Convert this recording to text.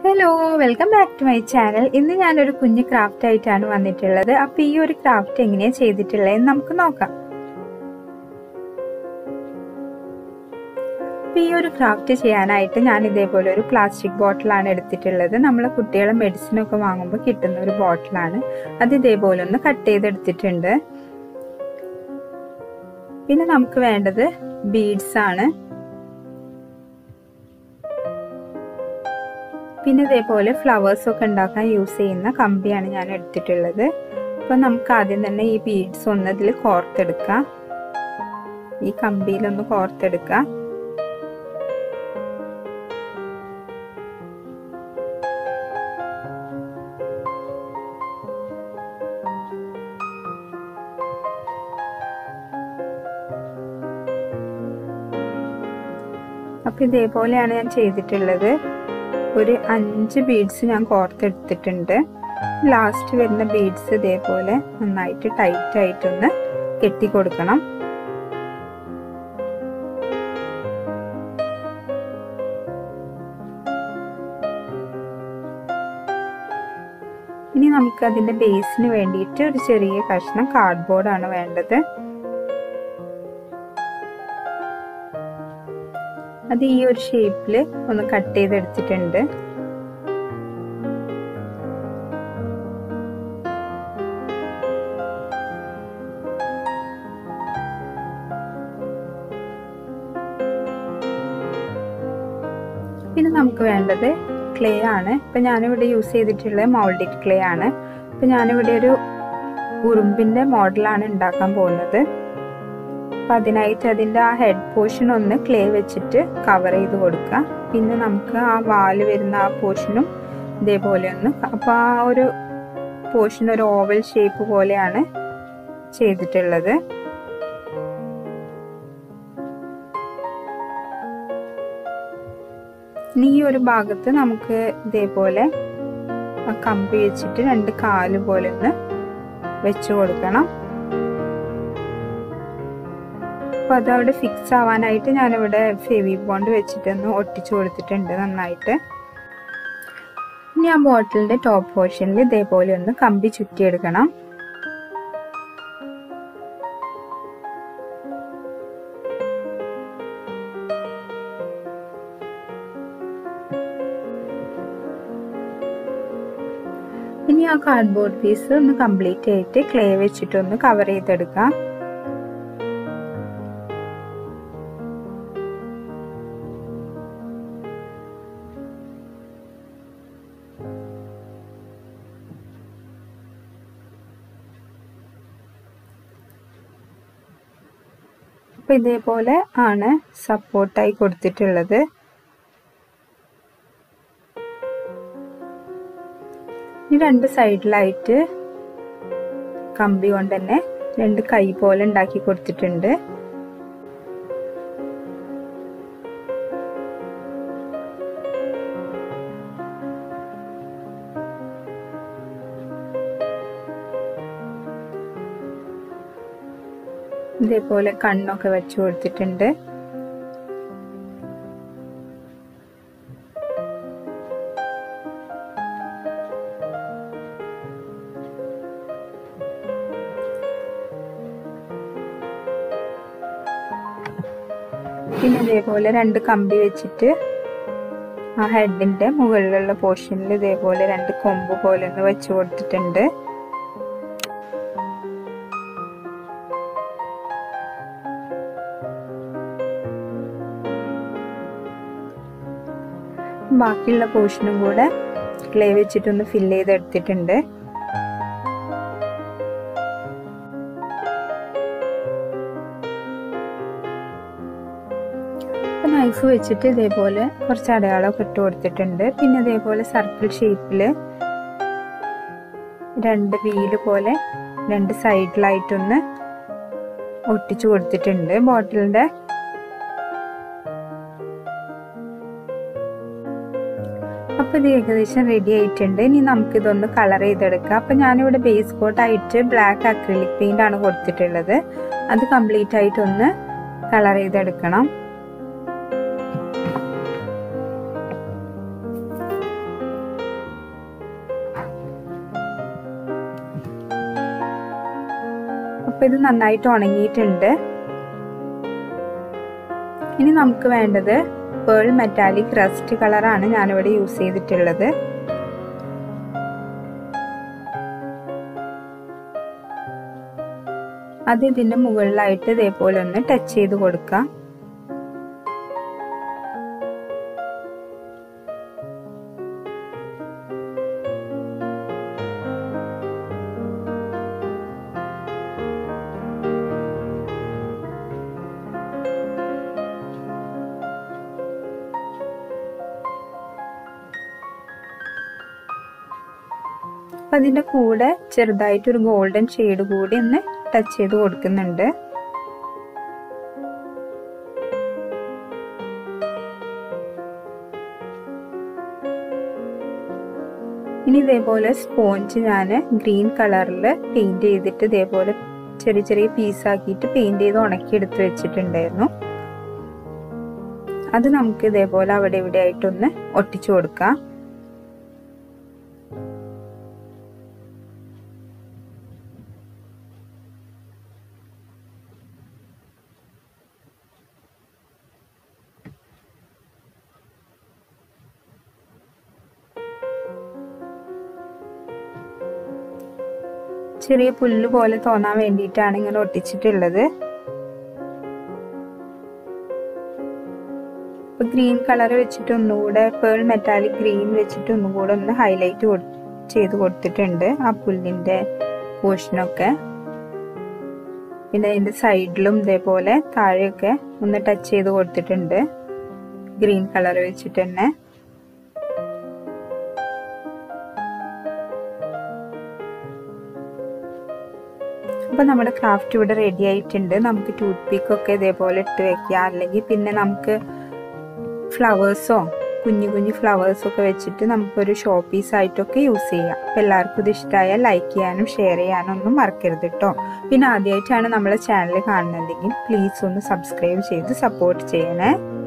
hello welcome back to my channel ഇന്ന് ഞാനൊരു കുഞ്ഞ് ക്രാഫ്റ്റ് ആയിട്ടാണ് വന്നിട്ടുള്ളത് അപ്പൊ ഈ ഒരു ക്രാഫ്റ്റ് എങ്ങനെയാണ് ചെയ്തിട്ടുള്ളതെന്ന് നമുക്ക് നോക്കാം അപ്പൊ ഈ ഒരു ക്രാഫ്റ്റ് ചെയ്യാനായിട്ട് ഞാൻ ഇതേപോലെ ഒരു പ്ലാസ്റ്റിക് ബോട്ടിലാണ് എടുത്തിട്ടുള്ളത് നമ്മളെ കുട്ടികളെ മെഡിസിൻ ഒക്കെ വാങ്ങുമ്പോൾ കിട്ടുന്ന ഒരു ബോട്ടിലാണ് അത് ഇതേപോലെ ഒന്ന് കട്ട് ചെയ്തെടുത്തിട്ടുണ്ട് പിന്നെ നമുക്ക് വേണ്ടത് ബീഡ്സ് ആണ് പിന്നെ ഇതേപോലെ ഫ്ലവേഴ്സ് ഒക്കെ ഉണ്ടാക്കാൻ യൂസ് ചെയ്യുന്ന കമ്പിയാണ് ഞാൻ എടുത്തിട്ടുള്ളത് അപ്പോൾ നമുക്ക് ആദ്യം തന്നെ ഈ ബീഡ്സ് ഒന്ന് ഇതിൽ കോർത്തെടുക്കാം ഈ കമ്പിയിലൊന്ന് കോർത്തെടുക്കാം അപ്പം ഇതേപോലെയാണ് ഞാൻ ചെയ്തിട്ടുള്ളത് ഒരു അഞ്ച് ബീഡ്സ് ഞാൻ കോർത്തെടുത്തിട്ടുണ്ട് ലാസ്റ്റ് വരുന്ന ബീഡ്സ് ഇതേപോലെ നന്നായിട്ട് ടൈറ്റ് ആയിട്ടൊന്ന് കെട്ടി കൊടുക്കണം ഇനി നമുക്ക് അതിന്റെ ബേസിന് വേണ്ടിയിട്ട് ഒരു ചെറിയ കഷ്ണം കാർഡ്ബോർഡാണ് വേണ്ടത് അത് ഈ ഒരു ഷേപ്പിൽ ഒന്ന് കട്ട് ചെയ്തെടുത്തിട്ടുണ്ട് പിന്നെ നമുക്ക് വേണ്ടത് ക്ലേ ആണ് ഇപ്പം ഞാനിവിടെ യൂസ് ചെയ്തിട്ടുള്ളത് മൗൾഡിഡ് ക്ലേ ആണ് ഇപ്പം ഞാനിവിടെ ഒരു ഉറുമ്പിൻ്റെ മോഡലാണ് ഉണ്ടാക്കാൻ പോകുന്നത് അപ്പം അതിനായിട്ട് അതിൻ്റെ ആ ഹെഡ് പോർഷൻ ഒന്ന് ക്ലേ വെച്ചിട്ട് കവർ ചെയ്ത് കൊടുക്കുക പിന്നെ നമുക്ക് ആ വാല് വരുന്ന ആ പോർഷനും ഇതേപോലെ ഒന്ന് അപ്പോൾ ആ ഒരു പോർഷൻ ഒരു ഓവൽ ഷേപ്പ് പോലെയാണ് ചെയ്തിട്ടുള്ളത് ഇനി ഈ ഒരു ഭാഗത്ത് നമുക്ക് ഇതേപോലെ ആ കമ്പി വെച്ചിട്ട് രണ്ട് കാല് പോലെ ഒന്ന് വെച്ചു കൊടുക്കണം അപ്പോൾ അതവിടെ ഫിക്സ് ആവാനായിട്ട് ഞാനിവിടെ ഫെവി ബോണ്ട് വെച്ചിട്ടൊന്ന് ഒട്ടിച്ചു കൊടുത്തിട്ടുണ്ട് നന്നായിട്ട് ഇനി ആ ബോട്ടിലിൻ്റെ ടോപ്പ് പോർഷനിൽ ഇതേപോലെ ഒന്ന് കമ്പി ചുറ്റിയെടുക്കണം ഇനി ആ കാർഡ്ബോർഡ് പീസ് ഒന്ന് കംപ്ലീറ്റ് ആയിട്ട് ക്ലേ വെച്ചിട്ടൊന്ന് കവർ ചെയ്തെടുക്കാം അപ്പൊ ഇതേപോലെ ആണ് സപ്പോർട്ടായി കൊടുത്തിട്ടുള്ളത് ഈ രണ്ട് സൈഡിലായിട്ട് കമ്പി കൊണ്ട് തന്നെ രണ്ട് കൈ പോലെ ഉണ്ടാക്കി കൊടുത്തിട്ടുണ്ട് ഇതേപോലെ കണ്ണൊക്കെ വെച്ചു കൊടുത്തിട്ടുണ്ട് പിന്നെ ഇതേപോലെ രണ്ട് കമ്പി വെച്ചിട്ട് ആ ഹെഡിന്റെ മുകളിലുള്ള പോർഷനിൽ ഇതേപോലെ രണ്ട് കൊമ്പ് പോലെ ഒന്ന് വെച്ചു കൊടുത്തിട്ടുണ്ട് ബാക്കിയുള്ള പോർഷനും കൂടെ ക്ലേ വെച്ചിട്ടൊന്ന് ഫില്ല് ചെയ്തെടുത്തിട്ടുണ്ട് നൈഫ് വെച്ചിട്ട് ഇതേപോലെ കുറച്ച് അടയാളമൊക്കെ ഇട്ട് കൊടുത്തിട്ടുണ്ട് പിന്നെ ഇതേപോലെ സർക്കിൾ ഷേപ്പിൽ രണ്ട് വീല് പോലെ രണ്ട് സൈഡിലായിട്ടൊന്ന് ഒട്ടിച്ചു കൊടുത്തിട്ടുണ്ട് ബോട്ടിലിന്റെ അപ്പോൾ ഇത് ഏകദേശം റെഡി ആയിട്ടുണ്ട് ഇനി നമുക്കിതൊന്ന് കളർ ചെയ്തെടുക്കാം അപ്പം ഞാനിവിടെ ബേസ് കോട്ടായിട്ട് ബ്ലാക്ക് അക്രിലിക് പെയിന്റ് ആണ് കൊടുത്തിട്ടുള്ളത് അത് കംപ്ലീറ്റ് ആയിട്ടൊന്ന് കളർ ചെയ്തെടുക്കണം അപ്പോൾ ഇത് നന്നായിട്ട് ഉണങ്ങിയിട്ടുണ്ട് ഇനി നമുക്ക് വേണ്ടത് പേൾ മെറ്റാലിക് റസ്റ്റ് കളറാണ് ഞാനിവിടെ യൂസ് ചെയ്തിട്ടുള്ളത് അത് ഇതിൻ്റെ മുകളിലായിട്ട് ഇതേപോലെ ഒന്ന് ടച്ച് ചെയ്ത് കൊടുക്കാം അപ്പം അതിൻ്റെ കൂടെ ചെറുതായിട്ടൊരു ഗോൾഡൻ ഷെയ്ഡ് കൂടി ഒന്ന് ടച്ച് ചെയ്ത് കൊടുക്കുന്നുണ്ട് ഇനി ഇതേപോലെ സ്പോഞ്ച് ഞാൻ ഗ്രീൻ കളറിൽ പെയിന്റ് ചെയ്തിട്ട് ഇതേപോലെ ചെറിയ ചെറിയ പീസാക്കിയിട്ട് പെയിന്റ് ചെയ്ത് ഉണക്കി എടുത്ത് വെച്ചിട്ടുണ്ടായിരുന്നു അത് നമുക്ക് ഇതേപോലെ അവിടെ ഇവിടെ ആയിട്ടൊന്ന് ഒട്ടിച്ചു കൊടുക്കാം ചെറിയ പുല്ല് പോലെ തോന്നാൻ വേണ്ടിയിട്ടാണ് ഇങ്ങനെ ഒട്ടിച്ചിട്ടുള്ളത് ഇപ്പൊ ഗ്രീൻ കളർ വെച്ചിട്ട് ഒന്നുകൂടെ പേൾ മെറ്റാലിക് ഗ്രീൻ വെച്ചിട്ട് ഒന്നുകൂടെ ഒന്ന് ഹൈലൈറ്റ് ചെയ്ത് കൊടുത്തിട്ടുണ്ട് ആ പുല്ലിന്റെ പോർഷനൊക്കെ പിന്നെ അതിന്റെ സൈഡിലും ഇതേപോലെ താഴെയൊക്കെ ഒന്ന് ടച്ച് ചെയ്ത് കൊടുത്തിട്ടുണ്ട് ഗ്രീൻ കളർ വെച്ചിട്ട് തന്നെ അപ്പോൾ നമ്മുടെ ക്രാഫ്റ്റ് ഇവിടെ റെഡി ആയിട്ടുണ്ട് നമുക്ക് ടൂത്ത് പിക്ക് ഒക്കെ ഇതേപോലെ ഇട്ട് വെക്കാം അല്ലെങ്കിൽ പിന്നെ നമുക്ക് ഫ്ലവേഴ്സോ കുഞ്ഞു കുഞ്ഞു ഫ്ലവേഴ്സോ ഒക്കെ വെച്ചിട്ട് നമുക്കൊരു ഷോ പീസ് ആയിട്ടൊക്കെ യൂസ് ചെയ്യാം അപ്പോൾ എല്ലാവർക്കും ഇത് ഇഷ്ടമായാൽ ലൈക്ക് ചെയ്യാനും ഷെയർ ചെയ്യാനും ഒന്നും മറക്കരുത് കേട്ടോ പിന്നെ ആദ്യമായിട്ടാണ് നമ്മളെ ചാനൽ കാണുന്നതെങ്കിൽ പ്ലീസ് ഒന്ന് സബ്സ്ക്രൈബ് ചെയ്ത് സപ്പോർട്ട് ചെയ്യണേ